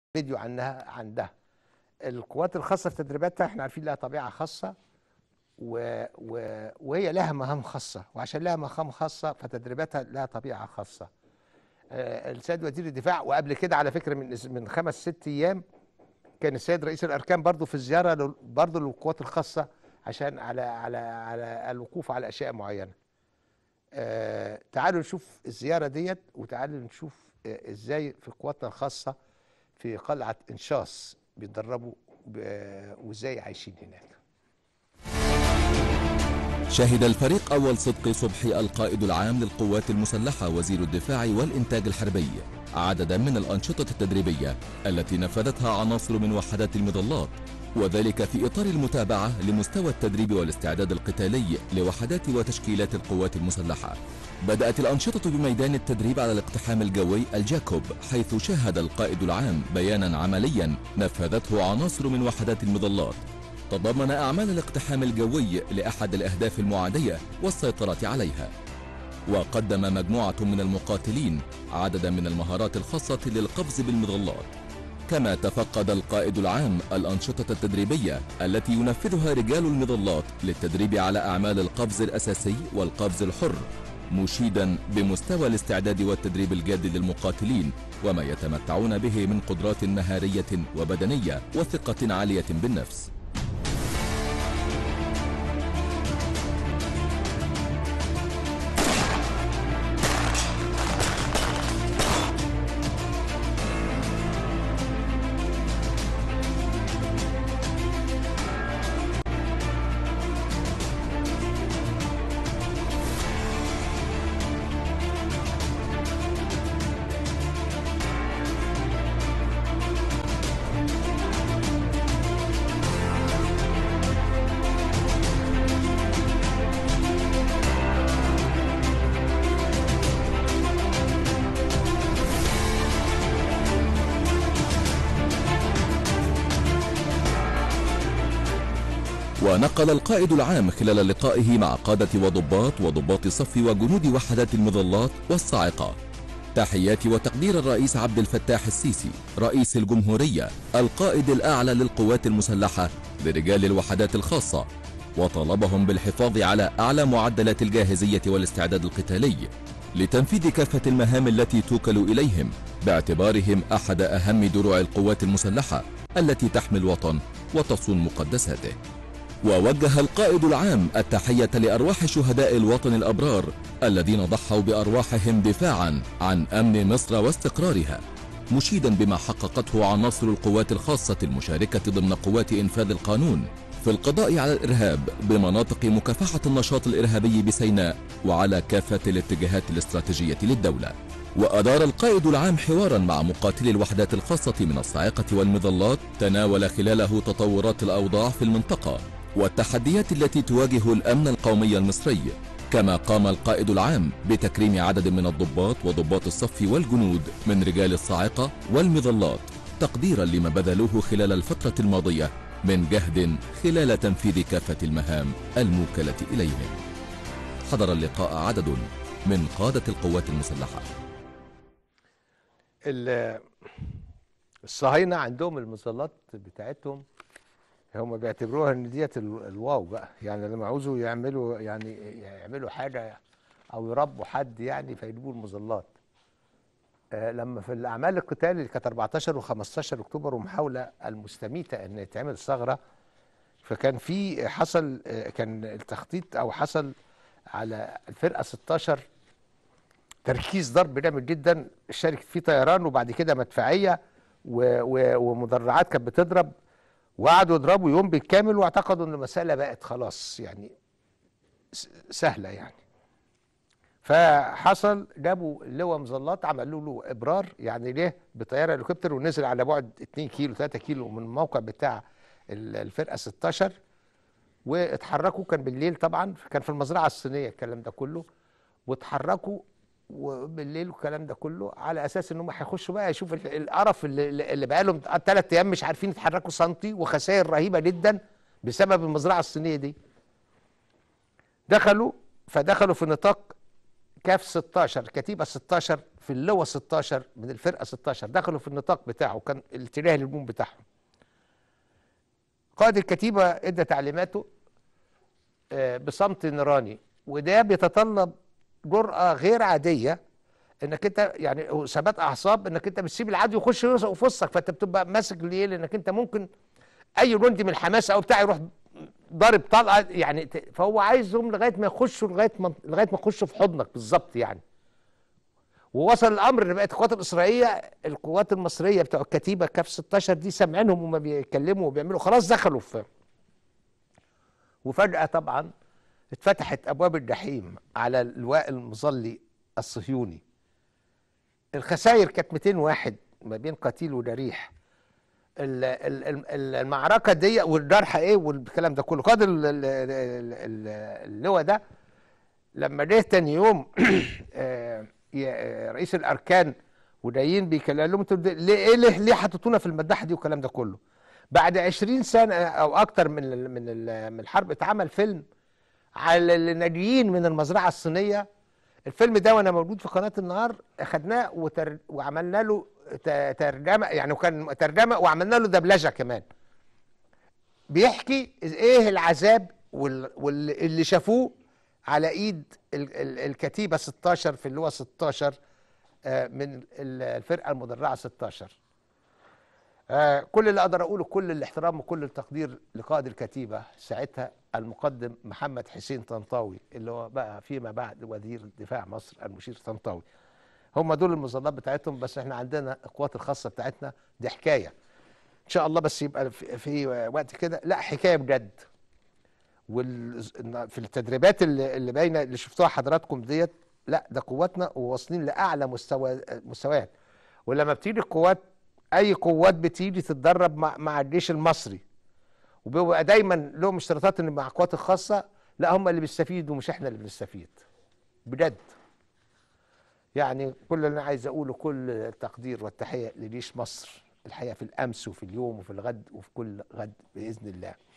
فيديو عنها عندها القوات الخاصه في تدريباتها احنا عارفين لها طبيعه خاصه و... و... وهي لها مهام خاصه وعشان لها مهام خاصه فتدريباتها لها طبيعه خاصه آه، السيد وزير الدفاع وقبل كده على فكره من من خمس ست ايام كان السيد رئيس الاركان برضه في الزياره لل- برضه للقوات الخاصه عشان على على على الوقوف على اشياء معينه. آه تعالوا نشوف الزياره ديت وتعالوا نشوف آه ازاي في قواتنا الخاصه في قلعه انشاص بيتدربوا ب- وازاي عايشين هناك. شهد الفريق أول صدقي صبحي القائد العام للقوات المسلحة وزير الدفاع والإنتاج الحربي عددا من الأنشطة التدريبية التي نفذتها عناصر من وحدات المظلات وذلك في إطار المتابعة لمستوى التدريب والاستعداد القتالي لوحدات وتشكيلات القوات المسلحة بدأت الأنشطة بميدان التدريب على الاقتحام الجوي الجاكوب حيث شاهد القائد العام بيانا عمليا نفذته عناصر من وحدات المظلات تضمن أعمال الاقتحام الجوي لأحد الأهداف المعادية والسيطرة عليها وقدم مجموعة من المقاتلين عددا من المهارات الخاصة للقفز بالمظلات كما تفقد القائد العام الأنشطة التدريبية التي ينفذها رجال المظلات للتدريب على أعمال القفز الأساسي والقفز الحر مشيدا بمستوى الاستعداد والتدريب الجاد للمقاتلين وما يتمتعون به من قدرات مهارية وبدنية وثقة عالية بالنفس ونقل القائد العام خلال لقائه مع قادة وضباط وضباط الصف وجنود وحدات المظلات والصاعقة تحيات وتقدير الرئيس عبد الفتاح السيسي رئيس الجمهورية القائد الأعلى للقوات المسلحة لرجال الوحدات الخاصة وطالبهم بالحفاظ على أعلى معدلات الجاهزية والاستعداد القتالي لتنفيذ كافة المهام التي توكل إليهم باعتبارهم أحد أهم دروع القوات المسلحة التي تحمي الوطن وتصون مقدساته ووجه القائد العام التحية لأرواح شهداء الوطن الأبرار الذين ضحوا بأرواحهم دفاعا عن أمن مصر واستقرارها مشيدا بما حققته عناصر القوات الخاصة المشاركة ضمن قوات إنفاذ القانون في القضاء على الإرهاب بمناطق مكافحة النشاط الإرهابي بسيناء وعلى كافة الاتجاهات الاستراتيجية للدولة وأدار القائد العام حوارا مع مقاتلي الوحدات الخاصة من الصاعقة والمظلات تناول خلاله تطورات الأوضاع في المنطقة والتحديات التي تواجه الأمن القومي المصري كما قام القائد العام بتكريم عدد من الضباط وضباط الصف والجنود من رجال الصاعقة والمظلات تقديرا لما بذلوه خلال الفترة الماضية من جهد خلال تنفيذ كافة المهام الموكلة إليهم حضر اللقاء عدد من قادة القوات المسلحة ال- الصهاينه عندهم المظلات بتاعتهم هم بيعتبروها ان ديت ال- الواو بقى يعني لما عاوزوا يعملوا يعني يعملوا حاجه او يربوا حد يعني فيجيبوا المظلات آه، لما في الاعمال القتال اللي كانت 14 و15 اكتوبر ومحاوله المستميته ان يتعمل ثغره فكان في حصل آه، كان التخطيط او حصل على الفرقه 16 تركيز ضرب جامد جدا شارك فيه طيران وبعد كده مدفعيه و و ومدرعات كانت بتضرب وقعدوا يضربوا يوم بالكامل واعتقدوا ان المساله بقت خلاص يعني س- سهله يعني فحصل جابوا لواء مظلات عملوا له ابرار يعني ليه بطياره هليكوبتر ونزل على بعد 2 كيلو 3 كيلو من الموقع بتاع ال- الفرقه 16 واتحركوا كان بالليل طبعا كان في المزرعه الصينيه الكلام ده كله واتحركوا وبالليل والكلام ده كله على اساس ان هم هيخشوا بقى يشوفوا ال- القرف اللي, اللي بقى لهم ثلاث ايام مش عارفين يتحركوا سنتي وخسائر رهيبه جدا بسبب المزرعه الصينيه دي. دخلوا فدخلوا في نطاق كاف 16 كتيبه 16 في اللواء 16 من الفرقه 16 دخلوا في النطاق بتاعه كان الاتجاه الهجوم بتاعهم قائد الكتيبه ادى تعليماته آه، بصمت نيراني وده بيتطلب جرأة غير عادية انك انت يعني ثبات اعصاب انك انت بتسيب العدو يخش يرزق في وسطك فانت بتبقى ماسك ليه لانك انت ممكن اي جندي من الحماس او بتاع يروح ضارب طلقه يعني ت- فهو عايزهم لغايه ما يخشوا لغايه ما لغايه ما يخشوا في حضنك بالظبط يعني ووصل الامر ان بقت القوات الاسرائيليه القوات المصريه بتوع الكتيبه كاف 16 دي سامعينهم وما بيتكلموا وبيعملوا خلاص دخلوا في وفجاه طبعا اتفتحت ابواب الجحيم على اللواء المظلي الصهيوني الخسائر كانت 200 واحد ما بين قتيل وجريح ال- ال- ال- المعركه دي والجرح ايه والكلام ده كله قائد ال- ال- ال- ال- اللواء ده لما جه تاني يوم آه، ي- آه، رئيس الاركان وجايين بيكلموا لهم انتوا ده- ليه ايه ليه ليه حطيتونا في المداحه دي والكلام ده كله بعد 20 سنه او اكتر من ال من ال من الحرب اتعمل فيلم على الناجيين من المزرعه الصينيه الفيلم ده وانا موجود في قناه النهار اخدناه وتر... وعملنا له ت- ترجمه يعني وكان ترجمه وعملنا له دبلجه كمان بيحكي ايه العذاب وال... واللي شافوه على ايد ال... ال... الكتيبه 16 في اللواء 16 آه، من ال- الفرقه المدرعه 16 آه، كل اللي اقدر اقوله كل الاحترام وكل التقدير لقائد الكتيبه ساعتها المقدم محمد حسين طنطاوي اللي هو بقى فيما بعد وزير دفاع مصر المشير طنطاوي هم دول المظلات بتاعتهم بس احنا عندنا القوات الخاصه بتاعتنا دي حكايه ان شاء الله بس يبقى في, في وقت كده لا حكايه بجد وال في التدريبات اللي, اللي باينه اللي شفتوها حضراتكم ديت لا ده قواتنا وواصلين لاعلى مستوى مستويات ولما بتيجي القوات اي قوات بتيجي تتدرب مع, مع الجيش المصري وبيبقى دايما لهم اشتراطات ان مع القوات الخاصه لا هم اللي بيستفيدوا مش احنا اللي بنستفيد بجد يعني كل اللي انا عايز اقوله كل التقدير والتحيه لجيش مصر الحقيقه في الامس وفي اليوم وفي الغد وفي كل غد باذن الله